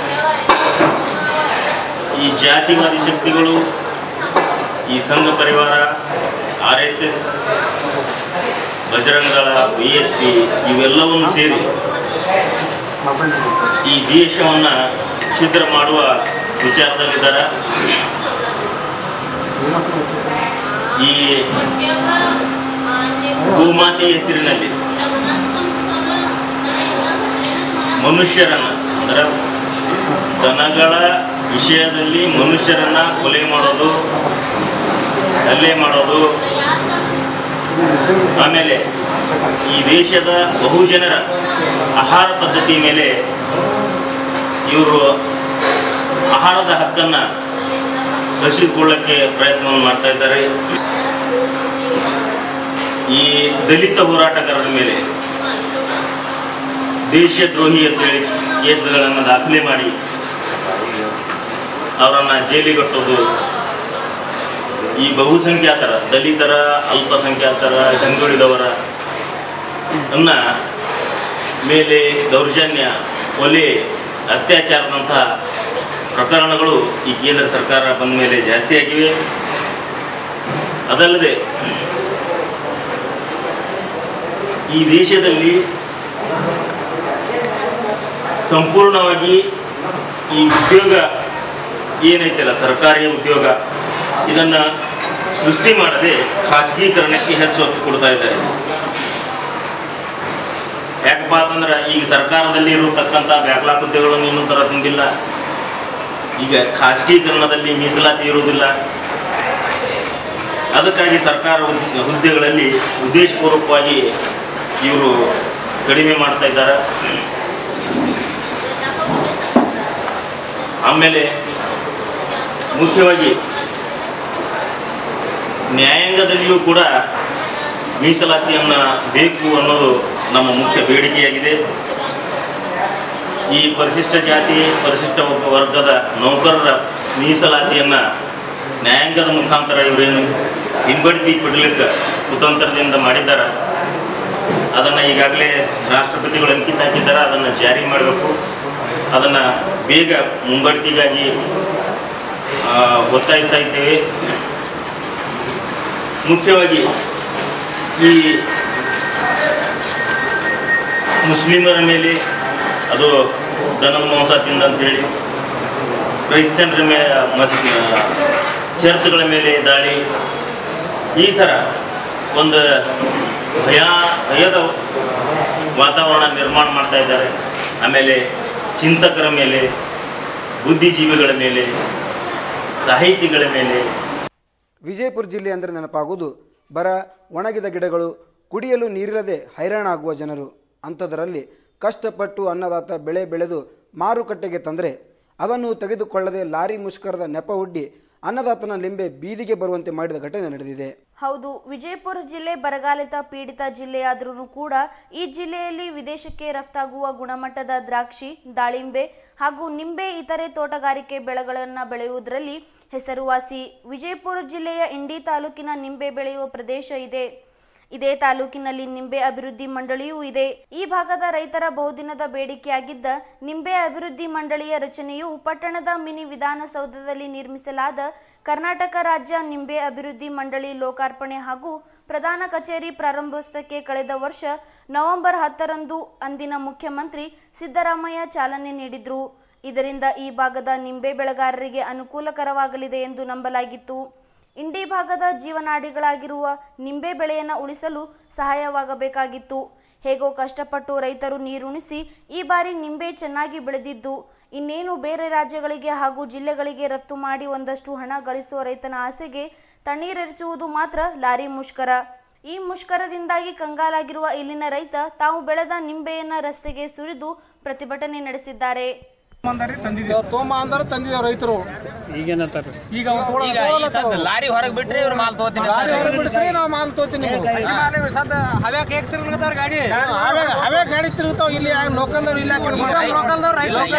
Speaker 5: ಈ ಜಾತಿವಾದಿ ಶಕ್ತಿಗಳು ಈ ಸಂಘ ಪರಿವಾರ R S S Bajrang Dal V H P ಇವೆಲ್ಲವನ್ನು ಸೇರಿ ಈ ದೇಶವನ್ನು ಛಿದ್ರ ಮಾಡುವ ವಿಚಾರದಲ್ಲಿದ್ದಾರೆ ಈ ಭೂಮಾತೆ ಹೆಸರಿನಲ್ಲಿ ಮನುಷ್ಯರನ್ನು ಅಂದರೆ ದನಗಳ ವಿಷಯದಲ್ಲಿ ಮನುಷ್ಯರನ್ನ ಕೊಲೆ ಮಾಡೋದು ಹಲ್ಲೆ ಮಾಡೋದು ಆಮೇಲೆ ಈ ದೇಶದ ಬಹುಜನರ ಆಹಾರ ಪದ್ಧತಿ ಮೇಲೆ ಇವರು ಆಹಾರದ ಹಕ್ಕನ್ನು ರಸಿದುಕೊಳ್ಳಕ್ಕೆ ಪ್ರಯತ್ನವನ್ನು ಮಾಡ್ತಾ ಇದ್ದಾರೆ ಈ ದಲಿತ ಹೋರಾಟಗಾರರ ಮೇಲೆ ದೇಶದ್ರೋಹಿ ಅಂತೇಳಿ ಕೇಸ್ಗಳನ್ನು ದಾಖಲೆ ಮಾಡಿ ಅವರನ್ನು ಜೈಲಿಗಟ್ಟೋದು ಈ ಬಹುಸಂಖ್ಯಾತರ ದಲಿತರ ಅಲ್ಪಸಂಖ್ಯಾತರ ಹಿಂದುಳಿದವರ ಅನ್ನ ಮೇಲೆ ದೌರ್ಜನ್ಯ ಕೊಲೆ ಅತ್ಯಾಚಾರದಂತಹ ಪ್ರಕರಣಗಳು ಈ ಕೇಂದ್ರ ಸರ್ಕಾರ ಬಂದ ಮೇಲೆ ಜಾಸ್ತಿ ಆಗಿವೆ ಅದಲ್ಲದೆ ಈ ದೇಶದಲ್ಲಿ ಸಂಪೂರ್ಣವಾಗಿ ಈ ಉದ್ಯೋಗ ಏನೈತಲ್ಲ ಸರ್ಕಾರಿ ಉದ್ಯೋಗ ಇದನ್ನು ಸೃಷ್ಟಿ ಮಾಡದೆ ಖಾಸಗೀಕರಣಕ್ಕೆ ಹೆಚ್ಚು ಒತ್ತು ಕೊಡ್ತಾ ಇದ್ದಾರೆ ಯಾಕಪ್ಪ ಅಂತಂದ್ರೆ ಈಗ ಸರ್ಕಾರದಲ್ಲಿ ಇರತಕ್ಕಂಥ ಬ್ಯಾಕ್ಲಾಗ್ ಹುದ್ದೆಗಳನ್ನು ಇನ್ನೂ ತರ ತುಂಬಿಲ್ಲ ಈಗ ಖಾಸಗೀಕರಣದಲ್ಲಿ ಮೀಸಲಾತಿ ಇರುವುದಿಲ್ಲ ಅದಕ್ಕಾಗಿ ಸರ್ಕಾರ ಹುದ್- ಹುದ್ದೆಗಳಲ್ಲಿ ಉದ್ದೇಶಪೂರ್ವಕವಾಗಿ ಇವರು ಕಡಿಮೆ ಮಾಡ್ತಾ ಇದ್ದಾರೆ ಆಮೇಲೆ ಮುಖ್ಯವಾಗಿ ನ್ಯಾಯಾಂಗದಲ್ಲಿಯೂ ಕೂಡ ಮೀಸಲಾತಿಯನ್ನು ಬೇಕು ಅನ್ನೋದು ನಮ್ಮ ಮುಖ್ಯ ಬೇಡಿಕೆಯಾಗಿದೆ ಈ ಪರಿಶಿಷ್ಟ ಜಾತಿ ಪರಿಶಿಷ್ಟ ವರ್ಗದ ನೌಕರರ ಮೀಸಲಾತಿಯನ್ನು ನ್ಯಾಯಾಂಗದ ಮುಖಾಂತರ ಇವರೇನು ಹಿಂಬಡ್ತಿ ಪಡಲಿಕ್ಕೆ ಕುತಂತ್ರದಿಂದ ಮಾಡಿದ್ದಾರೆ ಅದನ್ನು ಈಗಾಗಲೇ ರಾಷ್ಟ್ರಪತಿಗಳು ಅಂಕಿತ ಹಾಕಿದ್ದಾರೆ ಅದನ್ನು ಜಾರಿ ಮಾಡಬೇಕು ಅದನ್ನು ಬೇಗ ಮುಂಬಡ್ತಿಗಾಗಿ ಆ, ಒತ್ತಾಯಿಸ್ತಾ ಇದ್ದೇವೆ ಮುಖ್ಯವಾಗಿ ಈ ಮುಸ್ಲಿಮರ ಮೇಲೆ ಅದು ದನ ಮಾಂಸ ತಿಂದಂತೇಳಿ ಕ್ರೈಸ್ತನರ ಮೇಲೆ ಮಸ್ ಚರ್ಚ್ಗಳ ಮೇಲೆ ದಾಳಿ ಈ ಥರ ಒಂದು ಭಯ ಭಯದ ವಾತಾವರಣ ನಿರ್ಮಾಣ ಮಾಡ್ತಾ ಇದ್ದಾರೆ ಆಮೇಲೆ ಚಿಂತಕರ ಮೇಲೆ ಬುದ್ಧಿಜೀವಿಗಳ ಮೇಲೆ ಸಾಹಿತಿಗಳ ಮೇಲೆ
Speaker 1: ವಿಜಯಪುರ ಜಿಲ್ಲೆ ಅಂದರೆ ನೆನಪಾಗುವುದು ಬರ ಒಣಗಿದ ಗಿಡಗಳು ಕುಡಿಯಲು ನೀರಿಲ್ಲದೆ ಹೈರಾಣಾಗುವ ಜನರು ಅಂಥದರಲ್ಲಿ ಕಷ್ಟಪಟ್ಟು ಅನ್ನದಾತ ಬೆಳೆ ಬೆಳೆದು ಮಾರುಕಟ್ಟೆಗೆ ತಂದರೆ ಅದನ್ನು ತೆಗೆದುಕೊಳ್ಳದೆ ಲಾರಿ ಮುಷ್ಕರದ ನೆಪ ಹುಡ್ಡಿ ಅನ್ನದಾತನ ಲಿಂಬೆ ಬೀದಿಗೆ ಬರುವಂತೆ ಮಾಡಿದ ಘಟನೆ ನಡೆದಿದೆ
Speaker 2: ಹೌದು ವಿಜಯಪುರ ಜಿಲ್ಲೆ ಬರಗಾಲಿತ ಪೀಡಿತ ಜಿಲ್ಲೆಯಾದರೂ ಕೂಡ ಈ ಜಿಲ್ಲೆಯಲ್ಲಿ ವಿದೇಶಕ್ಕೆ ರಫ್ತಾಗುವ ಗುಣಮಟ್ಟದ ದ್ರಾಕ್ಷಿ ದಾಳಿಂಬೆ ಹಾಗೂ ನಿಂಬೆ ಇತರೆ ತೋಟಗಾರಿಕೆ ಬೆಳೆಗಳನ್ನು ಬೆಳೆಯುವುದರಲ್ಲಿ ಹೆಸರುವಾಸಿ ವಿಜಯಪುರ ಜಿಲ್ಲೆಯ ಇಂಡಿ ತಾಲೂಕಿನ ನಿಂಬೆ ಬೆಳೆಯುವ ಪ್ರದೇಶ ಇದೆ ಇದೇ ತಾಲೂಕಿನಲ್ಲಿ ನಿಂಬೆ ಅಭಿವೃದ್ಧಿ ಮಂಡಳಿಯೂ ಇದೆ ಈ ಭಾಗದ ರೈತರ ಬಹುದಿನದ ಬೇಡಿಕೆಯಾಗಿದ್ದ ನಿಂಬೆ ಅಭಿವೃದ್ಧಿ ಮಂಡಳಿಯ ರಚನೆಯು ಪಟ್ಟಣದ ಮಿನಿ ವಿಧಾನಸೌಧದಲ್ಲಿ ನಿರ್ಮಿಸಲಾದ ಕರ್ನಾಟಕ ರಾಜ್ಯ ನಿಂಬೆ ಅಭಿವೃದ್ಧಿ ಮಂಡಳಿ ಲೋಕಾರ್ಪಣೆ ಹಾಗೂ ಪ್ರಧಾನ ಕಚೇರಿ ಪ್ರಾರಂಭೋತ್ಸವಕ್ಕೆ ಕಳೆದ ವರ್ಷ ನವೆಂಬರ್ ಹತ್ತರಂದು ಅಂದಿನ ಮುಖ್ಯಮಂತ್ರಿ ಸಿದ್ದರಾಮಯ್ಯ ಚಾಲನೆ ನೀಡಿದ್ರು ಇದರಿಂದ ಈ ಭಾಗದ ನಿಂಬೆ ಬೆಳೆಗಾರರಿಗೆ ಅನುಕೂಲಕರವಾಗಲಿದೆ ಎಂದು ನಂಬಲಾಗಿತ್ತು ಇಂಡಿ ಭಾಗದ ಜೀವನಾಡಿಗಳಾಗಿರುವ ನಿಂಬೆ ಬೆಳೆಯನ್ನು ಉಳಿಸಲು ಸಹಾಯವಾಗಬೇಕಾಗಿತ್ತು ಹೇಗೋ ಕಷ್ಟಪಟ್ಟು ರೈತರು ನೀರುಣಿಸಿ ಈ ಬಾರಿ ನಿಂಬೆ ಚೆನ್ನಾಗಿ ಬೆಳೆದಿದ್ದು ಇನ್ನೇನು ಬೇರೆ ರಾಜ್ಯಗಳಿಗೆ ಹಾಗೂ ಜಿಲ್ಲೆಗಳಿಗೆ ರಫ್ತು ಮಾಡಿ ಒಂದಷ್ಟು ಹಣ ಗಳಿಸುವ ರೈತನ ಆಸೆಗೆ ತಣ್ಣೀರೆರಚುವುದು ಮಾತ್ರ ಲಾರಿ ಮುಷ್ಕರ ಈ ಮುಷ್ಕರದಿಂದಾಗಿ ಕಂಗಾಲಾಗಿರುವ ಇಲ್ಲಿನ ರೈತ ತಾವು ಬೆಳೆದ ನಿಂಬೆಯನ್ನ ರಸ್ತೆಗೆ ಸುರಿದು ಪ್ರತಿಭಟನೆ ನಡೆಸಿದ್ದಾರೆ
Speaker 6: ತೋಮ ಅಂದ್ರ ತಂದಿದ್ದೇವ್ ರೈತರು
Speaker 7: ಈಗೇನಂತಾರೆ
Speaker 6: ಈಗ ಅವ್ನ್ ತಗೊಳ-
Speaker 8: ಈಗ
Speaker 6: ತಗೊಳಲ್ಲ
Speaker 8: ಈ ಸದ್ದ
Speaker 6: ಸರ್.
Speaker 8: ಲಾರಿ ಹೊರಗೆ ಬಿಟ್ರೆ ಇವ್ರು ಮಾಲ್ ತಗೋತೀನಿ ಅಂತ
Speaker 6: ಗಾಡಿ ಹೊರಗ್ ಬಿಡಿಸ್ರಿ ನಾವ್ ಮಾಲ್ ತೋತೀನಿ
Speaker 8: ಹವ್ಯಾಕ್ ಹೇಗ್ ತಿರ್ಗ್ಲತ್ತಾರ ಗಾಡಿ
Speaker 6: ಅವೇ ಅವೇ ಗಾಡಿ ತಿರುಗ್ತಾವ ಇಲ್ಲಿ ಲೋಕಲ್ದವ್ರು ಇಲ್ಲ ಲೋಕಲ್ದವ್ರು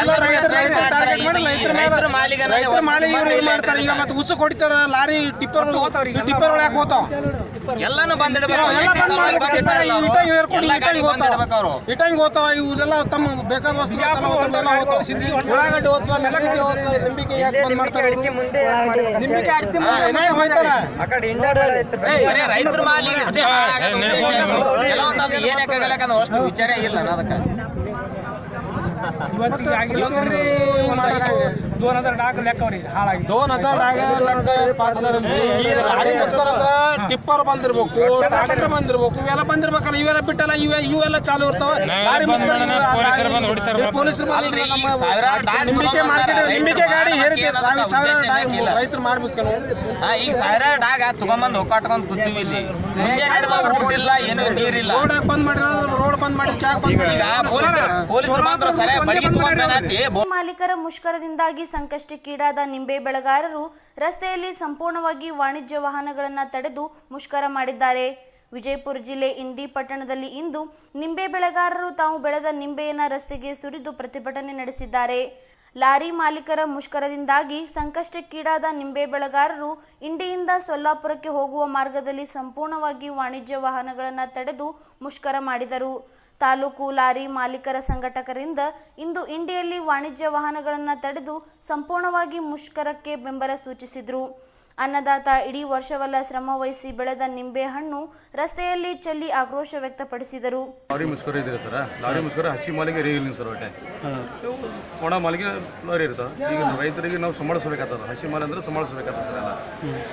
Speaker 8: ರೈತರ ಮಾಲಿಗೆ ನಾನು
Speaker 6: ರೈತರ ಮಾಲಿ ಇವ್ರು ಏನ್ ಮಾಡ್ತಾರೆ ಈಗ ಮತ್ತೆ ಉಸು ಕೊಡ್ತಾರ ಲಾರಿ ಟಿಪ್ಪರ್ ಟಿಪ್ಪರ್ ಒಳಗೆ ಹೋತಾವ
Speaker 8: ಎಲ್ಲಾನು ಬಂದಿಡ್ಬೇಕು
Speaker 6: ಎಲ್ಲ ಬಂದ್ ಮಾಡ್ಬೇಕು. ಇಟಾಗಿ ಏರ್ಕೊಂಡು
Speaker 8: ಎಲ್ಲ ಗಾಡಿ
Speaker 6: ಇಟಾಗಿ ಹೋಗ್ತಾವ
Speaker 8: ಬಂದಿಡ್ಬೇಕು ಅವರು
Speaker 6: ಇಟಾಗಿ ಹೋಗ್ತಾವ ಇವರೆಲ್ಲ ತಮ್ಮ ಬೇಕಾದ ವಸ್ತು ಎಲ್ಲ ಹೋಗ್ತಾವ ಉಳ್ಳಾಗಡ್ಡಿ ಹೋಗ್ತಾವ ಮೆಣಸಿನಕಾಯಿ ಹೋಗ್ತಾವ ನಿಂಬಿಕೆ ಯಾಕೆ ಬಂದ್ ಮಾಡ್ತಾರೆ ಇವ್ರು? ನಿಂಬಿಕೆ ಹಾಕ್ತಿ ಏನಾಗ ಹೋಯ್ತಾರ
Speaker 8: ಬರೀ ರೈತರ ಮಾಲಿಗೆ ಇಷ್ಟೇ ಹಾಳಾಗೋದು ಉದ್ದೇಶ ಇದು. ಕೆಲವೊಂದು ಅದು ಏನ್ ಯಾಕಾಗಲ್ಲ ಅಷ್ಟು ವಿಚಾರ ಇಲ್ಲ ಅದಕ್ಕೆ
Speaker 6: ಇವತ್ತಿಗೆ ಆಗಿಲ್ಲ दोन हजार डाग ಲೆಕ್ಕವ್ರಿ ಹಾಳಾಗಿ दोन हजार डाग ಲೆಕ್ಕ ಪಾಸ್ ಲಾರಿ ಮುಚ್ತಾರ ಅಂದ್ರ ಟಿಪ್ಪರ್ ಬಂದಿರ್ಬೇಕು ಟ್ರಾಕ್ಟರ್ ಬಂದಿರ್ಬೇಕು ಇವೆಲ್ಲ ಬಂದಿರ್ಬೇಕಲ್ಲ ಇವೆಲ್ಲ ಬಿಟ್ಟಲ್ಲ ಇವೆ ಇವೆಲ್ಲ ಚಾಲು ಇರ್ತಾವ ಲಾರಿ ಮುಚ್ತಾರ ಪೊಲೀಸರು
Speaker 8: ಅಲ್ರಿ, ಈಗ ಸಾವಿರಾರು ಡಾಗ್
Speaker 6: ನಿಂಬಿಕೆ
Speaker 8: ತಗೊಂಡ್
Speaker 6: ಮಾರ್ಕೆಟ್
Speaker 8: ಬರ್ತಾರ.
Speaker 6: ನಿಂಬಿಕೆ ಗಾಡಿ
Speaker 8: ರೈತರು
Speaker 6: ಹೇರಿಕೆ
Speaker 8: ಏನಂತ
Speaker 6: ಸಾವಿರ
Speaker 8: ಉದ್ದೇಶ
Speaker 6: ಡಾಗ್
Speaker 8: ಇಲ್ಲ.
Speaker 6: ರೈತರು ಮಾಡ್ಬೇಕೇನು
Speaker 8: ಹಾ, ಈಗ ಸಾವಿರ ಡಾಗ ತಗೊಂಬಂದು ಒಕ್ಕಾಟ್ಕೊಂಡ್ ಕೂತೀವಿ ಇಲ್ಲಿ ಮುಂಜಾನೆ ಊಟ ಇಲ್ಲ ಏನು ನೀರಿಲ್ಲ
Speaker 6: ರೋಡ್ ಬಂದ್ ಮಾಡಿರೋದು ರೋಡ್ ಬಂದ್ ಮಾಡಿದ್ ಯಾಕೆ ಬಂದ್
Speaker 8: ಈಗ
Speaker 6: ಮಾಡಿದ್ರು
Speaker 8: ಪೊಲೀಸರು ಬಂದ್ರು ಸರಿಯಾಗಿ ಬಡಗಿ ತಗೊಂಡ್ಬಂದಾತಿ
Speaker 2: ಮಾಲೀಕರ ಮುಷ್ಕರದಿಂದಾಗಿ ಸಂಕಷ್ಟಕ್ಕೀಡಾದ ನಿಂಬೆ ಬೆಳೆಗಾರರು ರಸ್ತೆಯಲ್ಲಿ ಸಂಪೂರ್ಣವಾಗಿ ವಾಣಿಜ್ಯ ವಾಹನಗಳನ್ನು ತಡೆದು ಮುಷ್ಕರ ಮಾಡಿದ್ದಾರೆ ವಿಜಯಪುರ ಜಿಲ್ಲೆ ಇಂಡಿ ಪಟ್ಟಣದಲ್ಲಿ ಇಂದು ನಿಂಬೆ ಬೆಳೆಗಾರರು ತಾವು ಬೆಳೆದ ನಿಂಬೆಯನ್ನು ರಸ್ತೆಗೆ ಸುರಿದು ಪ್ರತಿಭಟನೆ ನಡೆಸಿದ್ದಾರೆ ಲಾರಿ ಮಾಲೀಕರ ಮುಷ್ಕರದಿಂದಾಗಿ ಸಂಕಷ್ಟಕ್ಕೀಡಾದ ನಿಂಬೆ ಬೆಳೆಗಾರರು ಇಂಡಿಯಿಂದ ಸೊಲ್ಲಾಪುರಕ್ಕೆ ಹೋಗುವ ಮಾರ್ಗದಲ್ಲಿ ಸಂಪೂರ್ಣವಾಗಿ ವಾಣಿಜ್ಯ ವಾಹನಗಳನ್ನು ತಡೆದು ಮುಷ್ಕರ ಮಾಡಿದರು ತಾಲೂಕು ಲಾರಿ ಮಾಲೀಕರ ಸಂಘಟಕರಿಂದ ಇಂದು ಇಂಡಿಯಲ್ಲಿ ವಾಣಿಜ್ಯ ವಾಹನಗಳನ್ನು ತಡೆದು ಸಂಪೂರ್ಣವಾಗಿ ಮುಷ್ಕರಕ್ಕೆ ಬೆಂಬಲ ಸೂಚಿಸಿದರು ಅನ್ನದಾತ ಇಡೀ ವರ್ಷವೆಲ್ಲ ಶ್ರಮ ವಹಿಸಿ ಬೆಳೆದ ನಿಂಬೆ ಹಣ್ಣು ರಸ್ತೆಯಲ್ಲಿ ಚೆಲ್ಲಿ ಆಕ್ರೋಶ ವ್ಯಕ್ತಪಡಿಸಿದರು
Speaker 7: ಲಾರಿ ಮುಸ್ಕರ ಇದೆ ಸರ್ ಲಾರಿ ಮುಸ್ಕರ ಹಸಿ ಮಾಲಿಗೆ ರೀಗಿಲ್ಲ ಸರ್ ಒಟ್ಟೆ ಇವು ಒಣ ಮಾಲಿಗೆ ಲಾರಿ ಇರ್ತಾವೆ ಈಗ ರೈತರಿಗೆ ನಾವು ಸಂಭಾಳಿಸ್ಬೇಕಾಗ್ತದೆ ಹಸಿ ಮಾಲ್ ಅಂದ್ರೆ ಸಂಭಾಳಿಸ್ಬೇಕಾಗ್ತದೆ ಸರ್ ಎಲ್ಲ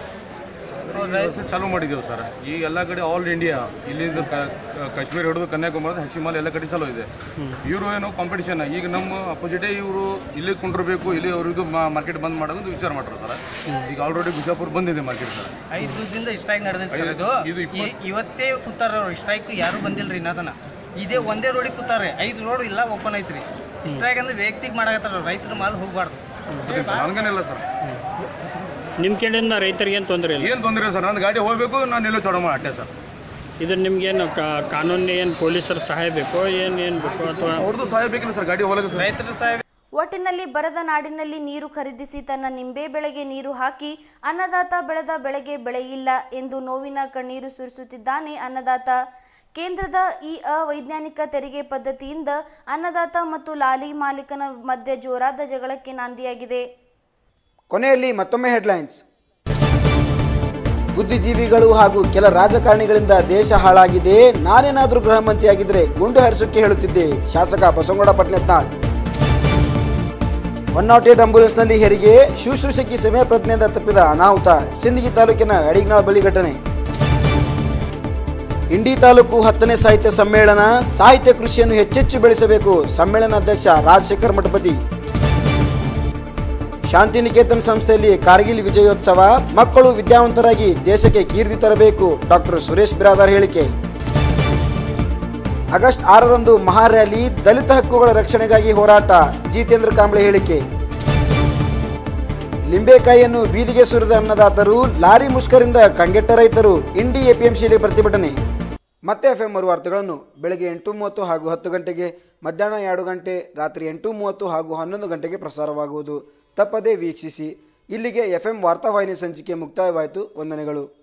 Speaker 7: ಈ ವ್ಯವಸ್ಥೆ ಚಾಲೂ ಮಾಡಿದ್ದೇವೆ ಸರ್ ಈ ಎಲ್ಲ ಕಡೆ ಆಲ್ ಇಂಡಿಯಾ ಇಲ್ಲಿಂದ ಕ- ಕ- ಕಾಶ್ಮೀರ ಹಿಡಿದು ಕನ್ಯಾಕುಮಾರಿ ಹಸಿ ಮಾಲ್ ಎಲ್ಲ ಕಡೆ ಚಾಲೂ ಇದೆ ಇವರು ಏನೋ ಕಾಂಪಿಟಿಷನ್ ಈಗ ನಮ್ಮ ಅಪೋಸಿಟೇ ಇವರು ಇಲ್ಲಿ ಕುಂಡಿರ್ಬೇಕು ಇಲ್ಲಿ ಅವ್ರದ್ದು ಮಾರ್ಕೆಟ್ ಬಂದ್ ಮಾಡೋದು ವಿಚಾರ ಮಾಡ್ತಾರೆ ಸರ್ ಈಗ ಆಲ್ರೆಡಿ ಬಿಜಾಪುರ ಬಂದಿದೆ ಮಾರ್ಕೆಟ್ ಸರ್
Speaker 9: ಐದು ದಿವಸದಿಂದ ಸ್ಟ್ರೈಕ್ ನಡೆದೈತೆ ಸರ್ ಇದು
Speaker 7: ಇದು
Speaker 9: ಇ- ಇವತ್ತೇ ಕೂತಾರ ಸ್ಟ್ರೈಕ್ ಯಾರು ಬಂದಿಲ್ರಿ ಇನ್ನದನ ಇದೇ ಒಂದೇ ರೋಡಿಗೆ ಕೂತಾರ್ರಿ ಐದು ರೋಡ್ ಇಲ್ಲ ಓಪನ್ ಐತ್ರಿ ಸ್ಟ್ರೈಕ್ ಅಂದ್ರೆ ವ್ಯಕ್ತಿಗೆ ಮಾಡಕತ್ತಾರ ರೈತರ ಮಾಲ್ ಹೋಗ್ಬಾರ್ದು
Speaker 7: ನನಗೇನಿಲ್ಲ ಸರ್
Speaker 10: ನಿಮ್ಮ ಕಡೆಯಿಂದ ರೈತರಿಗೆ ಏನು ತೊಂದರೆ ಇಲ್ಲ
Speaker 7: ಏನು ತೊಂದರೆ ಸರ್ ನನ್ನ ಗಾಡಿ ಹೋಗ್ಬೇಕು ನಾನು ಎಲ್ಲೋ ಚಡೋ ಅಟ್ಟೆ ಸರ್
Speaker 10: ಇದು ನಿಮ್ಗೇನು ಕಾನೂನು ಏನು ಪೊಲೀಸರ ಸಹಾಯ ಬೇಕೋ ಏನು ಏನು ಬೇಕೋ ಅಥವಾ
Speaker 7: ಅವ್ರದ್ದು ಸಹಾಯ ಬೇಕಿಲ್ಲ ಸರ್ ಗಾಡಿ ಹೋಗಲ್ಲ ಸರ್
Speaker 9: ರೈತರ ಸಾಹೇಬ್
Speaker 2: ಒಟ್ಟಿನಲ್ಲಿ ಬರದ ನಾಡಿನಲ್ಲಿ ನೀರು ಖರೀದಿಸಿ ತನ್ನ ನಿಂಬೆ ಬೆಳೆಗೆ ನೀರು ಹಾಕಿ ಅನ್ನದಾತ ಬೆಳೆದ ಬೆಳೆಗೆ ಬೆಳೆಯಿಲ್ಲ ಎಂದು ನೋವಿನ ಕಣ್ಣೀರು ಸುರಿಸುತ್ತಿದ್ದಾನೆ ಅನ್ನದಾತ ಕೇಂದ್ರದ ಈ ಅವೈಜ್ಞಾನಿಕ ತೆರಿಗೆ ಪದ್ಧತಿಯಿಂದ ಅನ್ನದಾತ ಮತ್ತು ಲಾಲಿ ಮಾಲೀಕನ ಮಧ್ಯೆ ಜೋರಾದ ಜಗಳಕ್ಕೆ ನಾಂದಿಯಾಗಿದೆ
Speaker 1: ಕೊನೆಯಲ್ಲಿ ಮತ್ತೊಮ್ಮೆ ಹೆಡ್ಲೈನ್ಸ್ ಬುದ್ಧಿಜೀವಿಗಳು ಹಾಗೂ ಕೆಲ ರಾಜಕಾರಣಿಗಳಿಂದ ದೇಶ ಹಾಳಾಗಿದೆ ನಾನೇನಾದ್ರೂ ಗೃಹ ಮಂತ್ರಿಯಾಗಿದ್ರೆ ಗುಂಡು ಹಾರಿಸೋಕೆ ಹೇಳುತ್ತಿದ್ದೆ ಶಾಸಕ Basanagouda Patil Yatnal one nought eight ಆಂಬುಲೆನ್ಸ್ನಲ್ಲಿ ಹೆರಿಗೆ ಶುಶ್ರೂಷಕಿ ಸಮಯ ಪ್ರಜ್ಞೆಯಿಂದ ತಪ್ಪಿದ ಅನಾಹುತ ಸಿಂದಗಿ ತಾಲೂಕಿನ ಅಡಿಗ್ನಾಳ್ ಬಳಿ ಘಟನೆ ಇಂಡಿ ತಾಲೂಕು ಹತ್ತನೇ ಸಾಹಿತ್ಯ ಸಮ್ಮೇಳನ ಸಾಹಿತ್ಯ ಕೃಷಿಯನ್ನು ಹೆಚ್ಚೆಚ್ಚು ಬೆಳೆಸಬೇಕು ಸಮ್ಮೇಳನ ಅಧ್ಯಕ್ಷ ರಾಜಶೇಖರ್ ಮಠಪತಿ ಶಾಂತಿನಿಕೇತನ್ ಸಂಸ್ಥೆಯಲ್ಲಿ ಕಾರ್ಗಿಲ್ ವಿಜಯೋತ್ಸವ ಮಕ್ಕಳು ವಿದ್ಯಾವಂತರಾಗಿ ದೇಶಕ್ಕೆ ಕೀರ್ತಿ ತರಬೇಕು ಡಾಕ್ಟರ್ ಸುರೇಶ್ ಬಿರಾದಾರ್ ಹೇಳಿಕೆ ಆಗಸ್ಟ್ ಆರರಂದು ಮಹಾರ್ಯಾಲಿ ದಲಿತ ಹಕ್ಕುಗಳ ರಕ್ಷಣೆಗಾಗಿ ಹೋರಾಟ ಜಿತೇಂದ್ರ ಕಾಂಬ್ಳೆ ಹೇಳಿಕೆ ಲಿಂಬೆಕಾಯಿಯನ್ನು ಬೀದಿಗೆ ಸುರಿದ ಅನ್ನದಾತರು ಲಾರಿ ಮುಷ್ಕರಿಂದ ಕಂಗೆಟ್ಟ ರೈತರು ಇಂಡಿ ಎಪಿಎಂಸಿಯಲ್ಲಿ ಪ್ರತಿಭಟನೆ ಮತ್ತೆ ಎಫ್ ಎಂ ವಾರ್ತೆಗಳನ್ನು ಬೆಳಗ್ಗೆ ಎಂಟು ಮೂವತ್ತು ಹಾಗೂ ಹತ್ತು ಗಂಟೆಗೆ ಮಧ್ಯಾಹ್ನ ಎರಡು ಗಂಟೆ ರಾತ್ರಿ ಎಂಟು ಮೂವತ್ತು ಹಾಗೂ ಹನ್ನೊಂದು ಗಂಟೆಗೆ ಪ್ರಸಾರವಾಗುವುದು ತಪ್ಪದೇ ವೀಕ್ಷಿಸಿ ಇಲ್ಲಿಗೆ ಎಫ್ ಎಂ ವಾರ್ತಾವಾಹಿನಿ ಸಂಚಿಕೆ ಮುಕ್ತಾಯವಾಯಿತು ವಂದನೆಗಳು